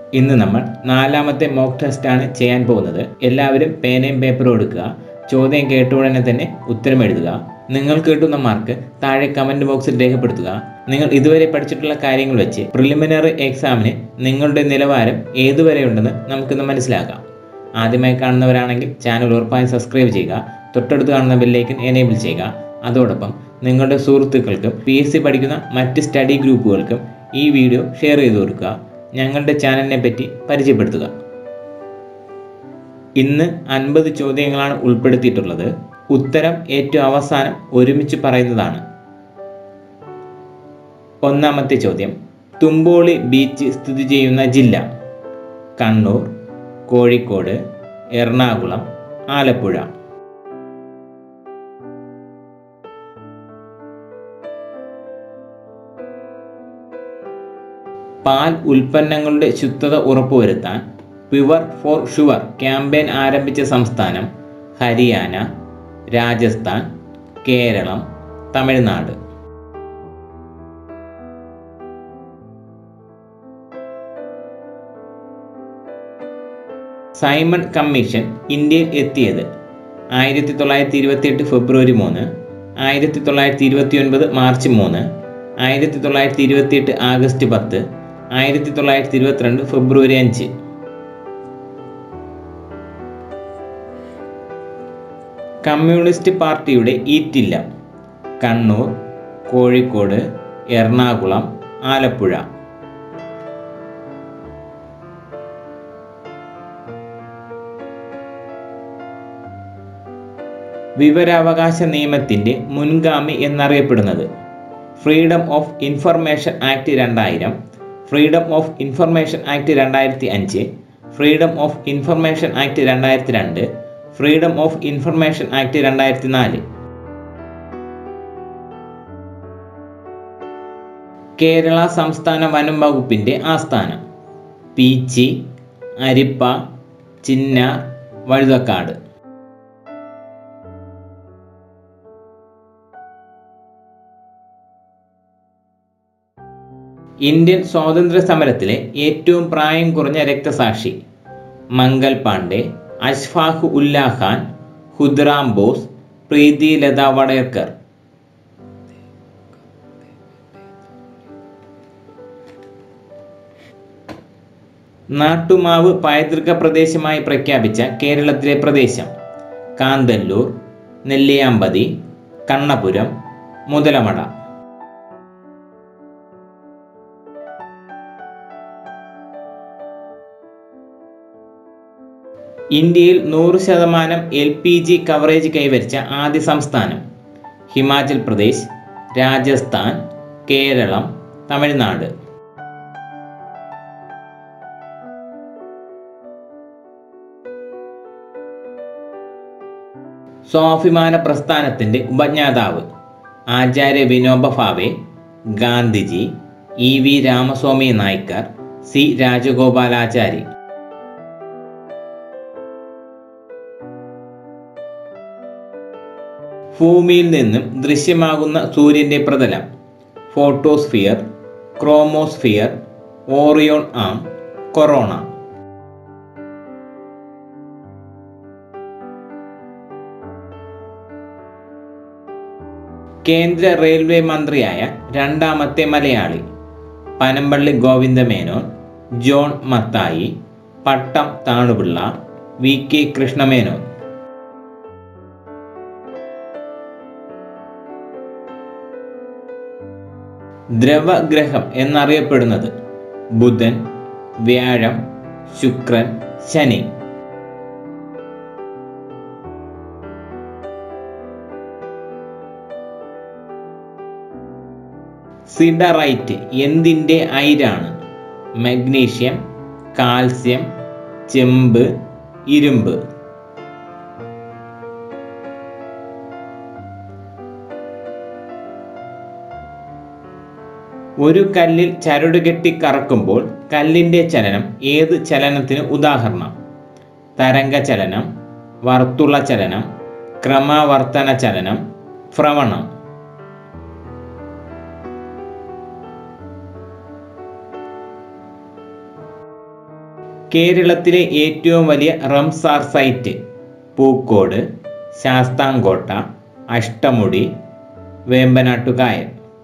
ഇന്ന് നമ്മൾ നാലാമത്തെ മോക്ക് ടെസ്റ്റാണ് ചെയ്യാൻ പോകുന്നത് എല്ലാവരും പേനയും പേപ്പറും എടുക്കുക ചോദ്യം കേട്ട ഉടനെ തന്നെ ഉത്തരം എഴുതുക നിങ്ങൾക്ക് കിട്ടുന്ന മാർക്ക് താഴെ കമൻറ്റ് ബോക്സിൽ രേഖപ്പെടുത്തുക നിങ്ങൾ ഇതുവരെ പഠിച്ചിട്ടുള്ള കാര്യങ്ങൾ വെച്ച് പ്രിലിമിനറി എക്സാമിന് നിങ്ങളുടെ നിലവാരം ഏതുവരെയുണ്ടെന്ന് നമുക്കിന്ന് മനസ്സിലാക്കാം ആദ്യമായി കാണുന്നവരാണെങ്കിൽ ചാനൽ ഉറപ്പായും സബ്സ്ക്രൈബ് ചെയ്യുക തൊട്ടടുത്ത് കാണുന്ന ബെല്ലൈക്കൻ എനേബിൾ ചെയ്യുക അതോടൊപ്പം നിങ്ങളുടെ സുഹൃത്തുക്കൾക്കും പി എസ് സി പഠിക്കുന്ന മറ്റ് സ്റ്റഡി ഗ്രൂപ്പുകൾക്കും ഈ വീഡിയോ ഷെയർ ചെയ്ത് കൊടുക്കുക ഞങ്ങളുടെ ചാനലിനെ പറ്റി പരിചയപ്പെടുത്തുക ഇന്ന് അൻപത് ചോദ്യങ്ങളാണ് ഉൾപ്പെടുത്തിയിട്ടുള്ളത് ഉത്തരം ഏറ്റവും അവസാനം ഒരുമിച്ച് പറയുന്നതാണ് ഒന്നാമത്തെ ചോദ്യം തുമ്പോളി ബീച്ച് സ്ഥിതി ചെയ്യുന്ന ജില്ല കണ്ണൂർ കോഴിക്കോട് എറണാകുളം ആലപ്പുഴ പാൽ ഉൽപ്പന്നങ്ങളുടെ ശുദ്ധത ഉറപ്പുവരുത്താൻ പ്യുവർ ഫോർ ഷുവർ ക്യാമ്പയിൻ ആരംഭിച്ച സംസ്ഥാനം ഹരിയാന രാജസ്ഥാൻ കേരളം തമിഴ്നാട് സൈമൺ കമ്മീഷൻ ഇന്ത്യയിൽ എത്തിയത് ആയിരത്തി തൊള്ളായിരത്തി ഇരുപത്തി എട്ട് ഫെബ്രുവരി മൂന്ന് ആയിരത്തി തൊള്ളായിരത്തി ഇരുപത്തി ഒൻപത് മാർച്ച് മൂന്ന് ആയിരത്തി തൊള്ളായിരത്തി ഇരുപത്തി എട്ട് ആഗസ്റ്റ് പത്ത് ആയിരത്തി തൊള്ളായിരത്തി ഇരുപത്തിരണ്ട് ഫെബ്രുവരി അഞ്ച് കമ്മ്യൂണിസ്റ്റ് പാർട്ടിയുടെ ഈറ്റില്ല കണ്ണൂർ കോഴിക്കോട് എറണാകുളം ആലപ്പുഴ വിവരാവകാശ നിയമത്തിൻ്റെ മുൻഗാമി എന്നറിയപ്പെടുന്നത് ഫ്രീഡം ഓഫ് ഇൻഫർമേഷൻ ആക്ട് രണ്ടായിരം ഫ്രീഡം ഓഫ് ഇൻഫർമേഷൻ ആക്ട് രണ്ടായിരത്തി അഞ്ച് ഫ്രീഡം ഓഫ് ഇൻഫർമേഷൻ ആക്ട് രണ്ടായിരത്തി രണ്ട് ഫ്രീഡം ഓഫ് ഇൻഫർമേഷൻ ആക്ട് രണ്ടായിരത്തി നാല് കേരള സംസ്ഥാന വനം വകുപ്പിൻ്റെ ആസ്ഥാനം പീച്ചി അരിപ്പ ചിന്നാർ വഴുതക്കാട് ഇന്ത്യൻ സ്വാതന്ത്ര്യ സമരത്തിലെ ഏറ്റവും പ്രായം കുറഞ്ഞ രക്തസാക്ഷി മംഗൽ പാണ്ഡെ അഷ്ഫാഖ് ഉല്ലാ ഖാൻ ഹുദ്റാം ബോസ് പ്രീതി ലത വടേർക്കർ നാട്ടുമാവ് പൈതൃക പ്രദേശമായി പ്രഖ്യാപിച്ച കേരളത്തിലെ പ്രദേശം കാന്തല്ലൂർ നെല്ലിയാമ്പതി കണ്ണപുരം മുതലമട ഇന്ത്യയിൽ നൂറ് ശതമാനം എൽ പി ജി കവറേജ് കൈവരിച്ച ആദ്യ സംസ്ഥാനം ഹിമാചൽ പ്രദേശ് രാജസ്ഥാൻ കേരളം തമിഴ്നാട് സ്വാഭിമാന പ്രസ്ഥാനത്തിൻ്റെ ഉപജ്ഞാതാവ് Acharya Vinoba Bhave Gandhiji E V Ramaswamy Naicker C Rajagopalachari ഭൂമിയിൽ നിന്നും ദൃശ്യമാകുന്ന സൂര്യന്റെ പ്രതലം ഫോട്ടോസ്ഫിയർ ക്രോമോസ്ഫിയർ ഓറിയോൺ ആം കൊറോണ കേന്ദ്ര റെയിൽവേ മന്ത്രിയായ രണ്ടാമത്തെ Malayali Panampilly Govinda Menon John Mathai Pattom Thanu Pillai V K Krishna Menon ദ്രവഗ്രഹം എന്നറിയപ്പെടുന്നത് ബുധൻ വ്യാഴം ശുക്രൻ ശനി സിഡറൈറ്റ് എന്തിൻ്റെ അയിരാണ് മഗ്നീഷ്യം കാൽസ്യം ചെമ്പ് ഇരുമ്പ് ഒരു കല്ലിൽ ചരട് കെട്ടി കറക്കുമ്പോൾ കല്ലിൻ്റെ ചലനം ഏത് ചലനത്തിന് ഉദാഹരണം തരംഗ ചലനം വർത്തുള ചലനം ക്രമാവർത്തന ചലനം ഭ്രമണം കേരളത്തിലെ ഏറ്റവും വലിയ റംസാർ സൈറ്റ് പൂക്കോട് ശാസ്താംകോട്ട അഷ്ടമുടി വേമ്പനാട്ടുകായൽ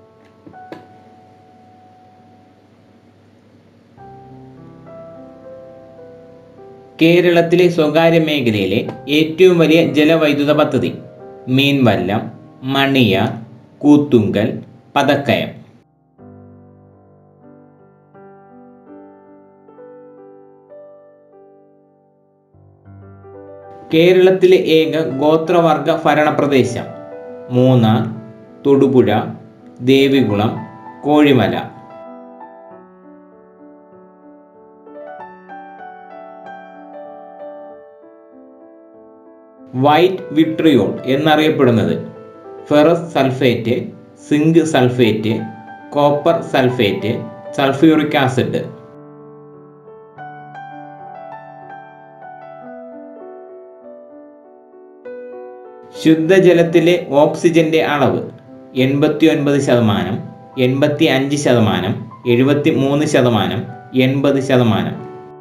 കേരളത്തിലെ സ്വകാര്യ മേഖലയിലെ ഏറ്റവും വലിയ ജലവൈദ്യുത പദ്ധതി മീൻവല്ലം മണിയാർ കൂത്തുങ്കൽ പതക്കയം കേരളത്തിലെ ഏക ഗോത്രവർഗ ഭരണ പ്രദേശം മൂന്നാർ തൊടുപുഴ ദേവികുളം കോഴിമല വൈറ്റ് വിട്രിയോൾ എന്നറിയപ്പെടുന്നത് ferrous sulphate zinc sulphate copper sulphate sulphuric acid ശുദ്ധജലത്തിലെ ഓക്സിജന്റെ അളവ് എൺപത്തി ഒൻപത് ശതമാനം എൺപത്തി അഞ്ച് ശതമാനം എഴുപത്തി മൂന്ന് ശതമാനം എൺപത് ശതമാനം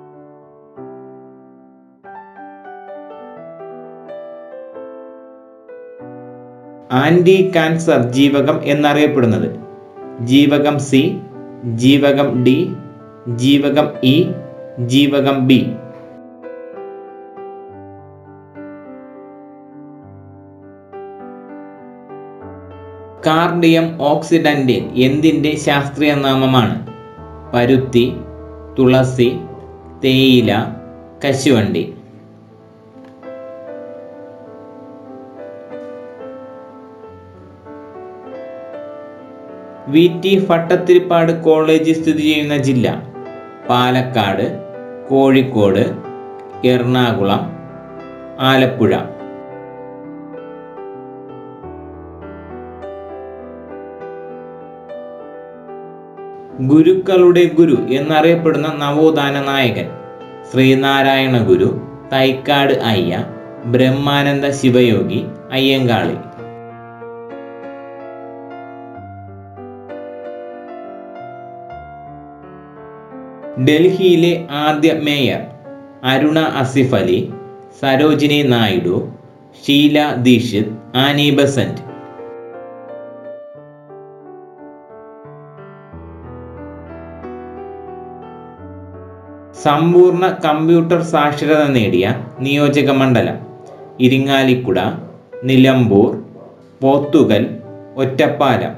ആന്റി കാൻസർ ജീവകം എന്നറിയപ്പെടുന്നത് ജീവകം സി ജീവകം ഡി ജീവകം ഇ ജീവകം ബി കാർഡിയം ഓക്സിഡന്റ് എന്തിൻ്റെ ശാസ്ത്രീയ നാമമാണ് പരുത്തി തുളസി തേയില കശുവണ്ടി വി ടി ഭട്ടത്തിരിപ്പാട് കോളേജ് സ്ഥിതി ചെയ്യുന്ന ജില്ല പാലക്കാട് കോഴിക്കോട് എറണാകുളം ആലപ്പുഴ ഗുരുക്കളുടെ ഗുരു എന്നറിയപ്പെടുന്ന നവോത്ഥാന നായകൻ ശ്രീനാരായണ ഗുരു തൈക്കാട് അയ്യ ബ്രഹ്മാനന്ദ ശിവയോഗി അയ്യങ്കാളി ഡൽഹിയിലെ ആദ്യ mayor Aruna Asaf Ali Sarojini Naidu Sheila Dikshit Annie Besant സമ്പൂർണ്ണ കമ്പ്യൂട്ടർ സാക്ഷരത നേടിയ നിയോജക മണ്ഡലം ഇരിങ്ങാലിക്കുട നിലമ്പൂർ പോത്തുകൽ ഒറ്റപ്പാലം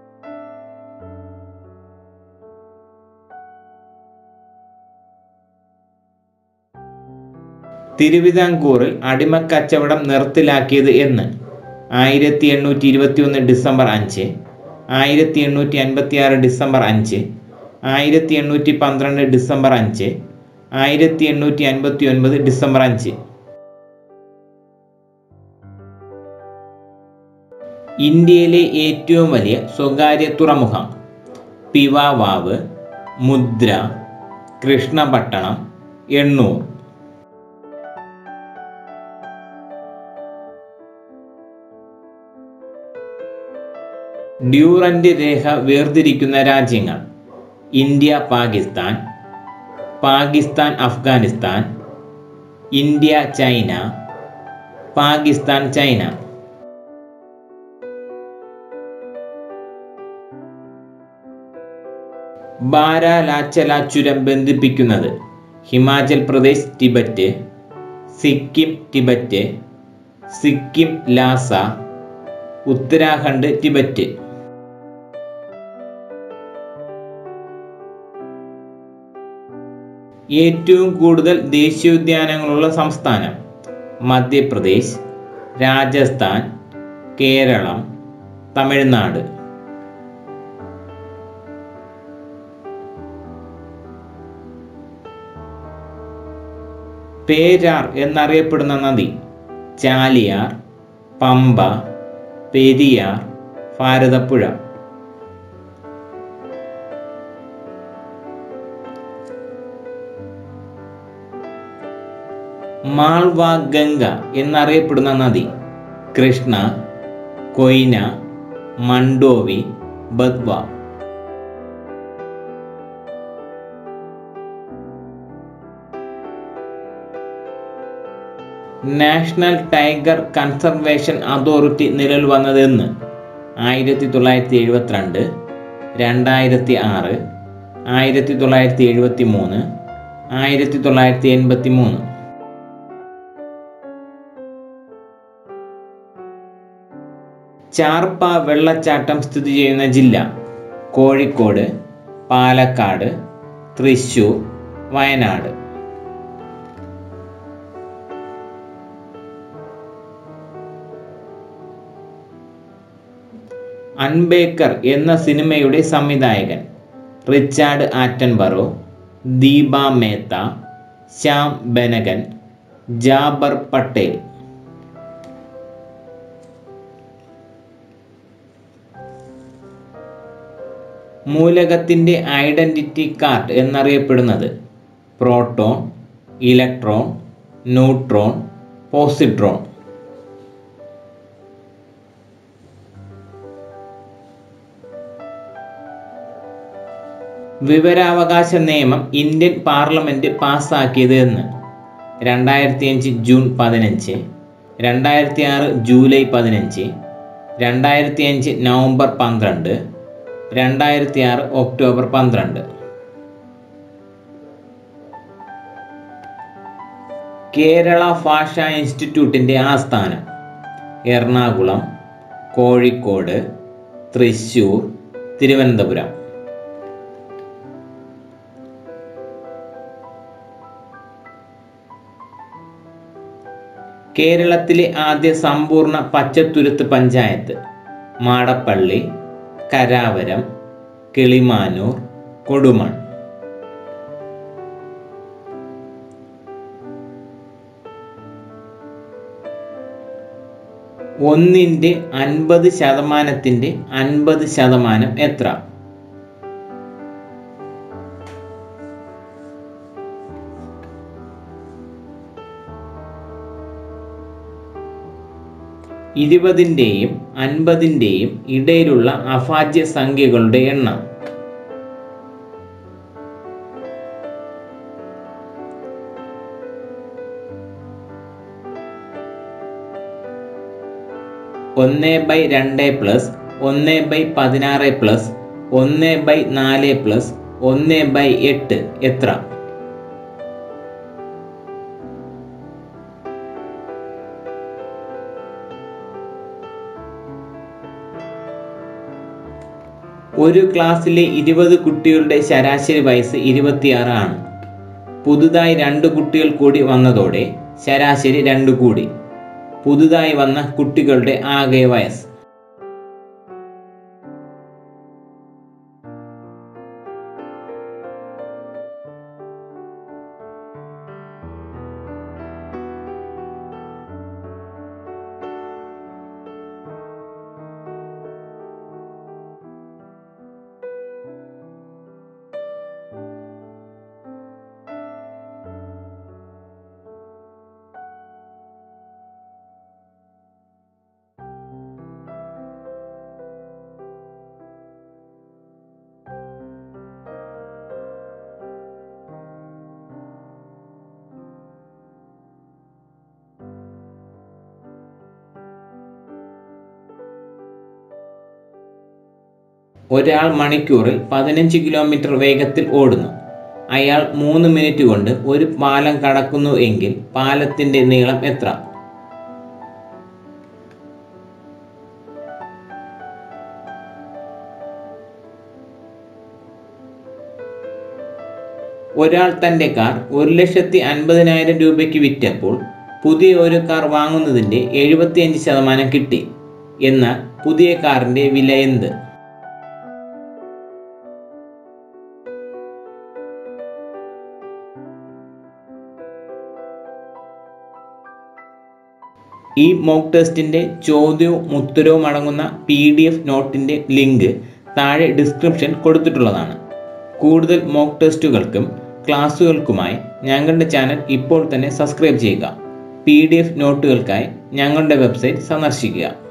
തിരുവിതാംകൂറിൽ അടിമക്കച്ചവടം നിർത്തലാക്കിയത് എന്ന് ആയിരത്തി എണ്ണൂറ്റി ഇരുപത്തി ഒന്ന് ഡിസംബർ അഞ്ച് ആയിരത്തി എണ്ണൂറ്റി അൻപത്തി ആറ് ഡിസംബർ അഞ്ച് ആയിരത്തി എണ്ണൂറ്റി പന്ത്രണ്ട് ഡിസംബർ അഞ്ച് ആയിരത്തി എണ്ണൂറ്റി അൻപത്തി ഒൻപത് ഡിസംബർ അഞ്ച് ഇന്ത്യയിലെ ഏറ്റവും വലിയ സ്വകാര്യ തുറമുഖം പിവാവാവ് മുദ്ര കൃഷ്ണപട്ടണം എണ്ണൂർ ഡ്യൂറന്റ് രേഖ വേർതിരിക്കുന്ന രാജ്യങ്ങൾ India Pakistan Pakistan Afghanistan India China Pakistan China Baralacha ചുരം ബന്ധിപ്പിക്കുന്നത് Himachal Pradesh Tibet Sikkim Tibet Sikkim Lhasa Uttarakhand Tibet ഏറ്റവും കൂടുതൽ ദേശീയോദ്യാനങ്ങളുള്ള സംസ്ഥാനം മധ്യപ്രദേശ് രാജസ്ഥാൻ കേരളം തമിഴ്നാട് പേരാർ എന്നറിയപ്പെടുന്ന നദി ചാലിയാർ പമ്പ പെരിയാർ ഭാരതപ്പുഴ മാൾവ ഗംഗ എന്നറിയപ്പെടുന്ന നദി കൃഷ്ണ കൊയ്ന മണ്ടോവി ബദ്വ നാഷണൽ ടൈഗർ കൺസർവേഷൻ അതോറിറ്റി നിലവിൽ വന്നതെന്ന് ആയിരത്തി തൊള്ളായിരത്തി എഴുപത്തിരണ്ട് രണ്ടായിരത്തി ആറ് ആയിരത്തി തൊള്ളായിരത്തി എഴുപത്തി മൂന്ന് ആയിരത്തി തൊള്ളായിരത്തി എൺപത്തി മൂന്ന് ചാർപ്പ വെള്ളച്ചാട്ടം സ്ഥിതി ചെയ്യുന്ന ജില്ല കോഴിക്കോട് പാലക്കാട് തൃശൂർ വയനാട് അൺബേക്കർ എന്ന സിനിമയുടെ സംവിധായകൻ റിച്ചാർഡ് ആറ്റൻബറോ ദീപ മേത്ത ശ്യാം ബെനഗൻ ജാബർ പട്ടേൽ മൂലകത്തിൻ്റെ ഐഡൻറ്റിറ്റി കാർഡ് എന്നറിയപ്പെടുന്നത് പ്രോട്ടോൺ ഇലക്ട്രോൺ ന്യൂട്രോൺ പോസിട്രോൺ വിവരാവകാശ നിയമം ഇന്ത്യൻ പാർലമെൻറ്റ് പാസ്സാക്കിയത് എന്ന് രണ്ടായിരത്തി അഞ്ച് ജൂൺ പതിനഞ്ച് രണ്ടായിരത്തി ആറ് ജൂലൈ പതിനഞ്ച് രണ്ടായിരത്തി അഞ്ച് നവംബർ പന്ത്രണ്ട് രണ്ടായിരത്തി ആറ് ഒക്ടോബർ പന്ത്രണ്ട് കേരള ഭാഷാ ഇൻസ്റ്റിറ്റ്യൂട്ടിൻ്റെ ആസ്ഥാനം എറണാകുളം കോഴിക്കോട് തൃശ്ശൂർ തിരുവനന്തപുരം കേരളത്തിലെ ആദ്യ സമ്പൂർണ്ണ പച്ചത്തുരുത്ത് പഞ്ചായത്ത് മാടപ്പള്ളി കരാവരം കിളിമാനൂർ കൊടുമൺ ഒന്നിൻ്റെ അൻപത് ശതമാനത്തിൻ്റെ അൻപത് ശതമാനം എത്ര ഇരുപതിൻ്റെയും അൻപതിൻ്റെയും ഇടയിലുള്ള അഭാജ്യ സംഖ്യകളുടെ എണ്ണം ഒന്ന് ബൈ രണ്ട് പ്ലസ് ഒന്ന് ബൈ പതിനാറ് പ്ലസ് ഒന്ന് ബൈ നാല് പ്ലസ് ഒന്ന് ബൈ എട്ട് എത്ര ഒരു ക്ലാസ്സിലെ ഇരുപത് കുട്ടികളുടെ ശരാശരി വയസ്സ് ഇരുപത്തിയാറ് ആണ് പുതുതായി രണ്ട് കുട്ടികൾ കൂടി വന്നതോടെ ശരാശരി രണ്ട് കൂടി പുതുതായി വന്ന കുട്ടികളുടെ ആകെ വയസ്സ് ഒരാൾ മണിക്കൂറിൽ പതിനഞ്ച് കിലോമീറ്റർ വേഗത്തിൽ ഓടുന്നു അയാൾ മൂന്ന് മിനിറ്റ് കൊണ്ട് ഒരു പാലം കടക്കുന്നു എങ്കിൽ പാലത്തിന്റെ നീളം എത്ര ഒരാൾ തൻ്റെ കാർ ഒരു ലക്ഷത്തി അൻപതിനായിരം രൂപയ്ക്ക് വിറ്റപ്പോൾ പുതിയ ഒരു കാർ വാങ്ങുന്നതിൻ്റെ എഴുപത്തിയഞ്ച് ശതമാനം കിട്ടി എന്നാൽ പുതിയ കാറിൻ്റെ വില എന്ത് ഈ മോക്ക് ടെസ്റ്റിൻ്റെ ചോദ്യവും ഉത്തരവും അടങ്ങുന്ന പി ഡി എഫ് നോട്ടിൻ്റെ ലിങ്ക് താഴെ ഡിസ്ക്രിപ്ഷൻ കൊടുത്തിട്ടുള്ളതാണ് കൂടുതൽ മോക്ക് ടെസ്റ്റുകൾക്കും ക്ലാസ്സുകൾക്കുമായി ഞങ്ങളുടെ ചാനൽ ഇപ്പോൾ തന്നെ സബ്സ്ക്രൈബ് ചെയ്യുക പി ഡി എഫ് നോട്ടുകൾക്കായി ഞങ്ങളുടെ വെബ്സൈറ്റ് സന്ദർശിക്കുക